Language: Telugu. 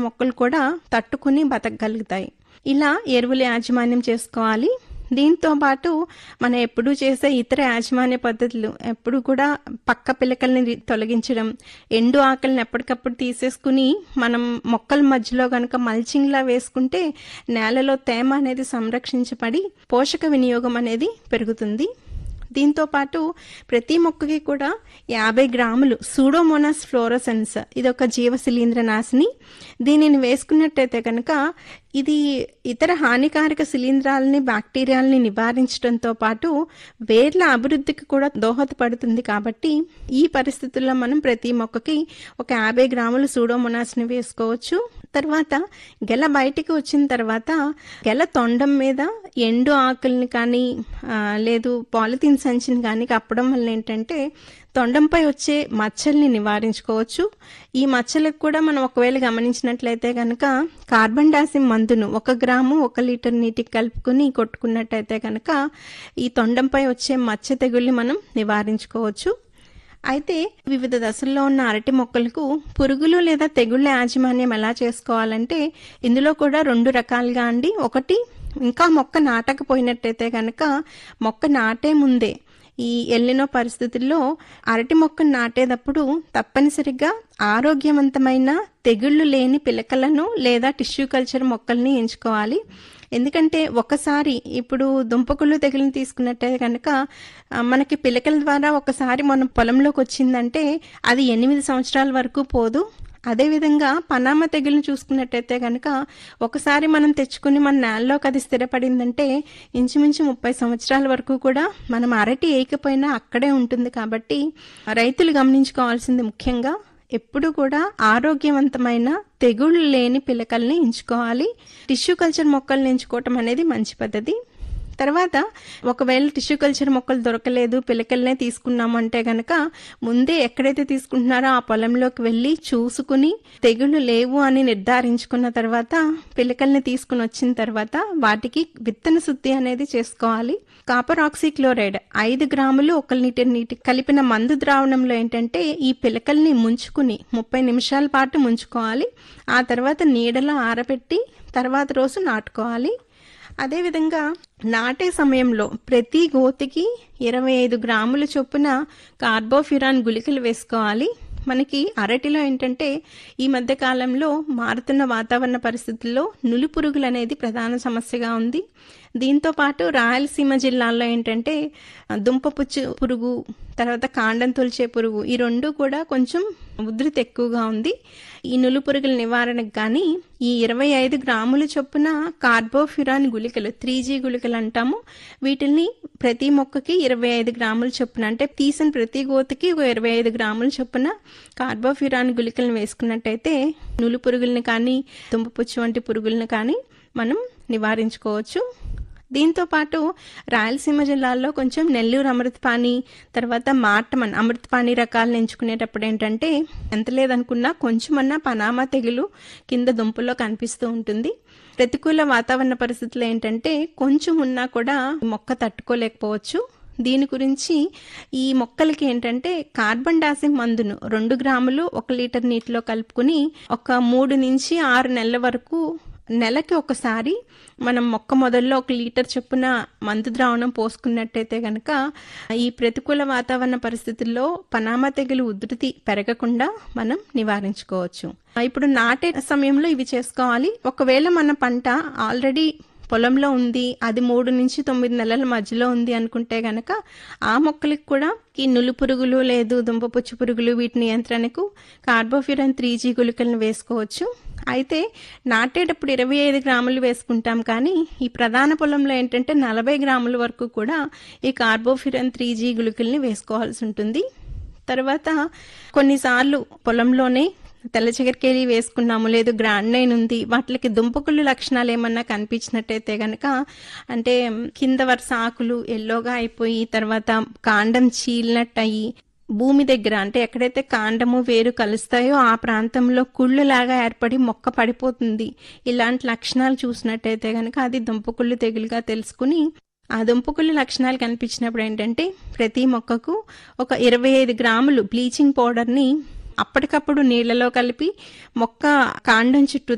మొక్కలు కూడా తట్టుకుని బతకగలుగుతాయి ఇలా ఎరువుల యాజమాన్యం చేసుకోవాలి దీంతో పాటు మనం ఎప్పుడూ చేసే ఇతర యాజమాన్య పద్ధతులు ఎప్పుడు కూడా పక్క పిలకల్ని రి- తొలగించడం ఎండు ఆకలిని ఎప్పటికప్పుడు తీసేసుకుని మనం మొక్కల మధ్యలో కనుక మల్చింగ్లా వేసుకుంటే నేలలో తేమ అనేది సంరక్షించబడి పోషక వినియోగం అనేది పెరుగుతుంది దీంతో పాటు ప్రతి మొక్కకి కూడా యాభై గ్రాములు సూడోమోనాస్ ఫ్లోరోసెన్స్ ఇది ఒక జీవ శిలీంద్ర నాశిని దీనిని వేసుకున్నట్టయితే కనుక ఇది ఇతర హానికారక శిలీంధ్రాలని బ్యాక్టీరియాలని నివారించడంతో పాటు వేర్ల అభివృద్ధికి కూడా దోహదపడుతుంది కాబట్టి ఈ పరిస్థితుల్లో మనం ప్రతి మొక్కకి ఒక యాభై గ్రాములు సూడోమోనాస్ని వేసుకోవచ్చు తర్వాత గెల బయటికి వచ్చిన తర్వాత గెల తొండం మీద ఎండు ఆకుల్ని కానీ ఆ, లేదు పాలిథిన్ సంచిని కానీ కప్పడం వల్ల ఏంటంటే తొండంపై వచ్చే మచ్చల్ని నివారించుకోవచ్చు ఈ మచ్చలకు కూడా మనం ఒకవేళ గమనించినట్లయితే కనుక కార్బన్ డాసిమ్ మందును ఒక గ్రాము ఒక లీటర్ నీటికి కలుపుకుని కొట్టుకున్నట్టయితే కనుక ఈ తొండంపై వచ్చే మచ్చ తెగుల్ని మనం నివారించుకోవచ్చు అయితే వివిధ దశల్లో ఉన్న అరటి మొక్కలకు పురుగులు లేదా తెగుళ్ళ యాజమాన్యం ఎలా చేసుకోవాలంటే ఇందులో కూడా రెండు రకాలుగా అండి ఒకటి ఇంకా మొక్క నాటకపోయినట్టయితే కనుక మొక్క నాటే ముందే ఈ ఎల్లినో పరిస్థితుల్లో అరటి మొక్కను నాటేటప్పుడు తప్పనిసరిగా ఆరోగ్యవంతమైన తెగుళ్ళు లేని పిలకలను లేదా టిష్యూ కల్చర్ మొక్కల్ని ఎంచుకోవాలి ఎందుకంటే ఒకసారి ఇప్పుడు దుంపకుళ్ళు తెగులను తీసుకున్నట్టే కనుక ఆ, మనకి పిలకల ద్వారా ఒకసారి మన పొలంలోకి వచ్చిందంటే అది ఎనిమిది సంవత్సరాల వరకు పోదు అదేవిధంగా పనామ తెగులను చూసుకున్నట్టయితే కనుక ఒకసారి మనం తెచ్చుకుని మన నేలలోకి అది స్థిరపడిందంటే ఇంచుమించు ముప్పై సంవత్సరాల వరకు కూడా మనం అరటి ఏకపోయినా అక్కడే ఉంటుంది కాబట్టి రైతులు గమనించుకోవాల్సింది ముఖ్యంగా ఎప్పుడు కూడా ఆరోగ్యవంతమైన తెగుళ్ళు లేని పిలకల్ని ఎంచుకోవాలి టిష్యూ కల్చర్ మొక్కల్ని ఎంచుకోవటం అనేది మంచి పద్ధతి తర్వాత ఒకవేళ టిష్యూ కల్చర్ మొక్కలు దొరకలేదు పిలకల్నే తీసుకున్నాము అంటే గనక ముందే ఎక్కడైతే తీసుకుంటున్నారో ఆ పొలంలోకి వెళ్ళి చూసుకుని తెగులు లేవు అని నిర్ధారించుకున్న తర్వాత పిలకల్ని తీసుకుని వచ్చిన తర్వాత వాటికి విత్తన శుద్ధి అనేది చేసుకోవాలి కాపర్ ఆక్సిక్లోరైడ్ ఐదు గ్రాములు ఒక లీటర్ నీటి కలిపిన మందు ద్రావణంలో ఏంటంటే ఈ పిలకల్ని ముంచుకుని ముప్పై నిమిషాల పాటు ముంచుకోవాలి ఆ తర్వాత నీడలో ఆరబెట్టి తర్వాత రోజు నాటుకోవాలి అదేవిధంగా నాటే సమయంలో ప్రతి గోతికి ఇరవై ఐదు గ్రాముల చొప్పున కార్బోఫ్యురాన్ గుళికలు వేసుకోవాలి మనకి అరటిలో ఏంటంటే ఈ మధ్య కాలంలో మారుతున్న వాతావరణ పరిస్థితుల్లో నులి పురుగులు అనేది ప్రధాన సమస్యగా ఉంది దీంతో పాటు రాయలసీమ జిల్లాల్లో ఏంటంటే ఆ, దుంపపుచ్చు పురుగు తర్వాత కాండం తొలిచే పురుగు ఈ రెండు కూడా కొంచెం ఉధృతి ఎక్కువగా ఉంది ఈ నులు పురుగుల నివారణకు కానీ ఈ ఇరవై ఐదు గ్రాముల చొప్పున కార్బోఫ్యురాన్ గుళికలు త్రీ జీ గుళికలు అంటాము వీటిని ప్రతి మొక్కకి ఇరవై ఐదు గ్రాముల చొప్పున అంటే తీసిన ప్రతి గోతికి ఒక ఇరవై ఐదు గ్రాముల చొప్పున కార్బోఫ్యురాన్ గుళికలను వేసుకున్నట్టయితే నులు పురుగుల్ని కానీ దుంపపుచ్చు వంటి పురుగుల్ని కానీ మనం నివారించుకోవచ్చు దీంతో పాటు రాయలసీమ జిల్లాల్లో కొంచెం నెల్లూరు అమృతపాణి తర్వాత మార్టమన్ అమృతపాణి రకాలను ఎంచుకునేటప్పుడు ఏంటంటే ఎంత లేదనుకున్నా కొంచెమన్నా పనామా తెగులు కింద దుంపల్లో కనిపిస్తూ ఉంటుంది ప్రతికూల వాతావరణ పరిస్థితులు ఏంటంటే కొంచెం ఉన్నా కూడా మొక్క తట్టుకోలేకపోవచ్చు దీని గురించి ఈ మొక్కలకి ఏంటంటే కార్బన్ డాసిమ్ మందును రెండు గ్రాములు ఒక లీటర్ నీటిలో కలుపుకుని ఒక మూడు నుంచి ఆరు నెలల వరకు నెలకి ఒకసారి మనం మొక్క మొదల్లో ఒక లీటర్ చొప్పున మందు ద్రావణం పోసుకున్నట్టయితే కనుక ఈ ప్రతికూల వాతావరణ పరిస్థితుల్లో పనామా తెగులు ఉధృతి పెరగకుండా మనం నివారించుకోవచ్చు ఇప్పుడు నాటే సమయంలో ఇవి చేసుకోవాలి ఒకవేళ మన పంట ఆల్రెడీ పొలంలో ఉంది అది మూడు నుంచి తొమ్మిది నెలల మధ్యలో ఉంది అనుకుంటే గనక ఆ మొక్కలకు కూడా ఈ నులు పురుగులు లేదు దుంపపుచ్చు పురుగులు వీటి నియంత్రణకు కార్బోఫ్యూరన్ త్రీ జీ గుళికలను వేసుకోవచ్చు అయితే నాటేటప్పుడు ఇరవై ఐదు గ్రాములు వేసుకుంటాం కానీ ఈ ప్రధాన పొలంలో ఏంటంటే నలభై గ్రాముల వరకు కూడా ఈ కార్బోఫ్యూరన్ త్రీ జీ గుళికల్ని వేసుకోవాల్సి ఉంటుంది తర్వాత కొన్నిసార్లు పొలంలోనే తెల్ల చిగరికేలి వేసుకున్నాము లేదు గ్రాండ్ నైన్ ఉంది వాటికి దుంపకుళ్ళు లక్షణాలు ఏమన్నా కనిపించినట్టయితే గనక అంటే కింద వరుస ఆకులు ఎల్లోగా అయిపోయి తర్వాత కాండం చీలినట్టు అయ్యి భూమి దగ్గర అంటే ఎక్కడైతే కాండము వేరు కలుస్తాయో ఆ ప్రాంతంలో కుళ్ళు లాగా ఏర్పడి మొక్క పడిపోతుంది ఇలాంటి లక్షణాలు చూసినట్టయితే గనక అది దుంపకుళ్ళు తెగులుగా తెలుసుకుని ఆ దుంపకుళ్ళు లక్షణాలు కనిపించినప్పుడు ఏంటంటే ప్రతి మొక్కకు ఒక ఇరవై ఐదు గ్రాములు బ్లీచింగ్ పౌడర్ని అప్పటికప్పుడు నీళ్లలో కలిపి మొక్క కాండం చుట్టూ